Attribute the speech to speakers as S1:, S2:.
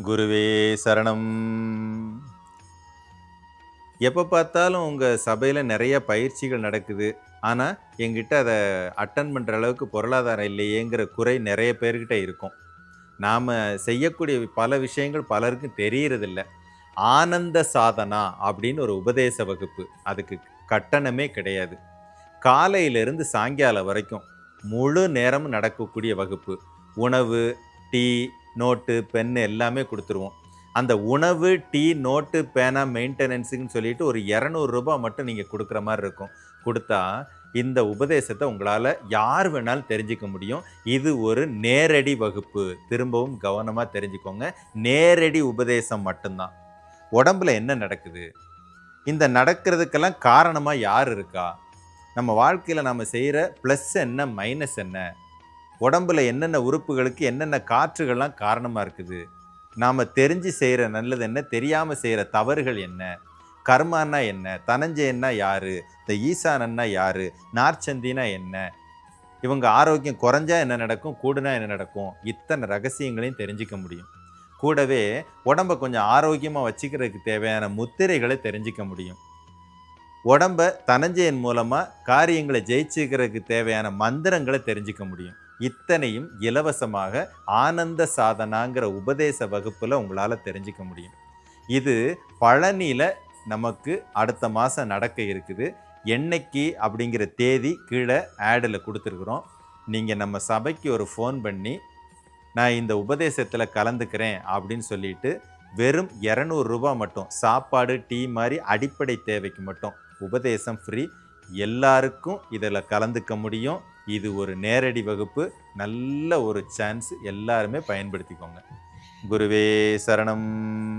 S1: குருவே சரணம் எப்போ பார்த்தாலும் உங்கள் சபையில் நிறைய பயிற்சிகள் நடக்குது ஆனால் எங்கிட்ட அதை அட்டன் பண்ணுற அளவுக்கு பொருளாதாரம் இல்லையேங்கிற குறை நிறைய பேர்கிட்ட இருக்கும் நாம் செய்யக்கூடிய பல விஷயங்கள் பலருக்கும் தெரியறதில்ல ஆனந்த சாதனா அப்படின்னு ஒரு உபதேச வகுப்பு அதுக்கு கட்டணமே கிடையாது காலையிலிருந்து சாயங்காலம் வரைக்கும் முழு நேரமும் நடக்கக்கூடிய வகுப்பு உணவு டீ நோட்டு பென்னு எல்லாமே கொடுத்துருவோம் அந்த உணவு டீ நோட்டு பேனா மெயின்டெனன்ஸுன்னு சொல்லிட்டு ஒரு இரநூறுபா மட்டும் நீங்கள் கொடுக்குற மாதிரி இருக்கும் கொடுத்தா இந்த உபதேசத்தை உங்களால் யார் வேணாலும் தெரிஞ்சுக்க முடியும் இது ஒரு நேரடி வகுப்பு திரும்பவும் கவனமாக தெரிஞ்சுக்கோங்க நேரடி உபதேசம் மட்டும்தான் உடம்புல என்ன நடக்குது இந்த நடக்கிறதுக்கெல்லாம் காரணமாக யார் இருக்கா நம்ம வாழ்க்கையில் நம்ம செய்கிற ப்ளஸ் என்ன மைனஸ் என்ன உடம்புல என்னென்ன உறுப்புகளுக்கு என்னென்ன காற்றுகள்லாம் காரணமாக இருக்குது நாம் தெரிஞ்சு செய்கிற நல்லது என்ன தெரியாமல் செய்கிற தவறுகள் என்ன கர்மான்னா என்ன தனஞ்சயன்னா யாரு இந்த ஈசானன்னா யாரு நார்ச்சந்தினா என்ன இவங்க ஆரோக்கியம் குறைஞ்சா என்ன நடக்கும் கூடுனா என்ன நடக்கும் இத்தனை ரகசியங்களையும் தெரிஞ்சுக்க முடியும் கூடவே உடம்ப கொஞ்சம் ஆரோக்கியமாக வச்சுக்கிறதுக்கு தேவையான முத்திரைகளை தெரிஞ்சுக்க முடியும் உடம்ப தனஞ்சயன் மூலமாக காரியங்களை ஜெயிச்சுக்கிறதுக்கு தேவையான மந்திரங்களை தெரிஞ்சுக்க முடியும் இத்தனையும் இலவசமாக ஆனந்த சாதனாங்கிற உபதேச வகுப்பில் உங்களால் தெரிஞ்சுக்க முடியும் இது பழனியில் நமக்கு அடுத்த மாதம் நடக்க இருக்குது என்னைக்கு அப்படிங்கிற தேதி கீழே ஆடில் கொடுத்துருக்குறோம் நீங்கள் நம்ம சபைக்கு ஒரு ஃபோன் பண்ணி நான் இந்த உபதேசத்தில் கலந்துக்கிறேன் அப்படின்னு சொல்லிட்டு வெறும் இரநூறுபா மட்டும் சாப்பாடு டீ மாதிரி அடிப்படை தேவைக்கு மட்டும் உபதேசம் ஃப்ரீ எல்லாருக்கும் இதில் கலந்துக்க முடியும் இது ஒரு நேரடி வகுப்பு நல்ல ஒரு சான்ஸ் எல்லாருமே பயன்படுத்திக்கோங்க குருவே சரணம்